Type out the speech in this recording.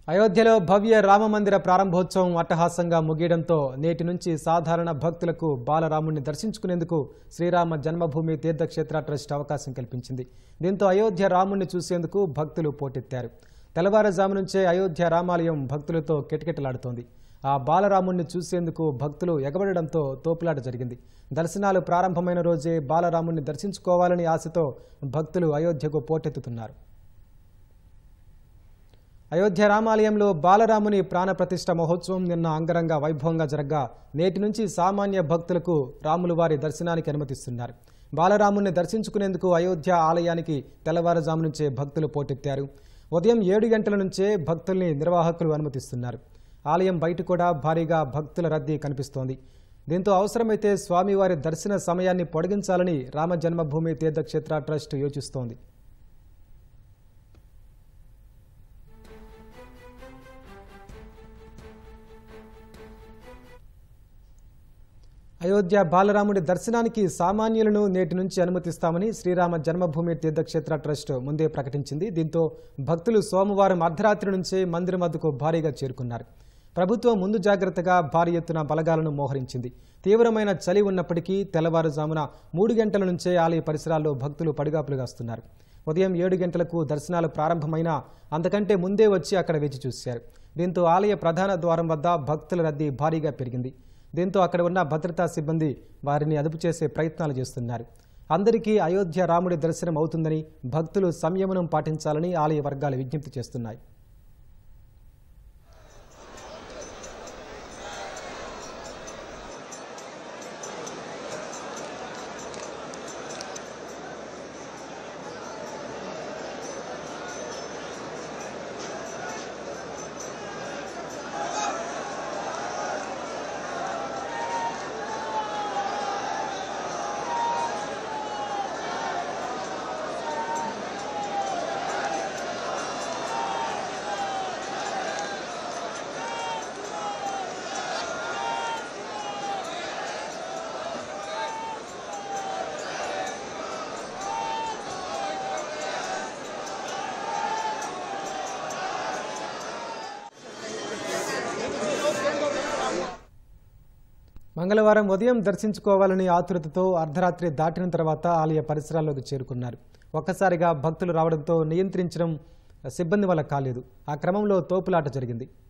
అయోధ్యలో భవ్య రామమందిర ప్రారంభోత్సవం అట్టహాసంగా ముగియడంతో నేటి నుంచి సాధారణ భక్తులకు బాలరాముణ్ణి దర్శించుకునేందుకు శ్రీరామ జన్మభూమి తీర్థక్షేత్ర ట్రస్ట్ అవకాశం కల్పించింది దీంతో అయోధ్య రాముణ్ణి చూసేందుకు భక్తులు పోటెత్తారు తెల్లవారుజాము నుంచే అయోధ్య రామాలయం భక్తులతో కిటకిటలాడుతోంది ఆ బాలరాముణ్ణి చూసేందుకు భక్తులు ఎగబడడంతో తోపులాట జరిగింది దర్శనాలు ప్రారంభమైన రోజే బాలరాముణ్ణి దర్శించుకోవాలని ఆశతో భక్తులు అయోధ్యకు పోటెత్తుతున్నారు అయోధ్య రామాలయంలో బాలరాముని ప్రాణప్రతిష్ఠ మహోత్సవం నిన్న అంగరంగ వైభవంగా జరగ్గా నేటి నుంచి సామాన్య భక్తులకు రాములు వారి దర్శనానికి అనుమతిస్తున్నారు బాలరాముని దర్శించుకునేందుకు అయోధ్య ఆలయానికి తెల్లవారుజాము నుంచే భక్తులు పోటెత్తారు ఉదయం ఏడు గంటల నుంచే భక్తుల్ని నిర్వాహకులు అనుమతిస్తున్నారు ఆలయం బయట కూడా భారీగా భక్తుల రద్దీ కనిపిస్తోంది దీంతో అవసరమైతే స్వామివారి దర్శన సమయాన్ని పొడిగించాలని రామ జన్మభూమి తీర్థక్షేత్ర ట్రస్ట్ యోచిస్తోంది అయోధ్య బాలరాముడి దర్శనానికి సామాన్యులను నేటి నుంచి అనుమతిస్తామని శ్రీరామ జన్మభూమి తీర్థక్షేత్ర ట్రస్ట్ ముందే ప్రకటించింది దీంతో భక్తులు సోమవారం అర్ధరాత్రి నుంచే మందిరం వద్దకు భారీగా చేరుకున్నారు ప్రభుత్వం ముందు జాగ్రత్తగా భారీ ఎత్తున బలగాలను మోహరించింది తీవ్రమైన చలి ఉన్నప్పటికీ తెల్లవారుజామున మూడు గంటల నుంచే ఆలయ పరిసరాల్లో భక్తులు పడిగాపులుగాస్తున్నారు ఉదయం ఏడు గంటలకు దర్శనాలు ప్రారంభమైన అంతకంటే ముందే వచ్చి అక్కడ వేచి చూశారు దీంతో ఆలయ ప్రధాన ద్వారం వద్ద భక్తుల రద్దీ భారీగా పెరిగింది దీంతో అక్కడ ఉన్న భద్రతా సిబ్బంది వారిని అదుపు చేసే ప్రయత్నాలు చేస్తున్నారు అందరికీ అయోధ్య రాముడి దర్శనం అవుతుందని భక్తులు సంయమనం పాటించాలని ఆలయ వర్గాలు విజ్ఞప్తి చేస్తున్నాయి మంగళవారం ఉదయం దర్శించుకోవాలని ఆతురతతో అర్ధరాత్రి దాటిన తర్వాత ఆలయ పరిసరాల్లోకి చేరుకున్నారు ఒక్కసారిగా భక్తులు రావడంతో నియంత్రించడం సిబ్బంది వల్ల కాలేదు ఆ క్రమంలో తోపులాట జరిగింది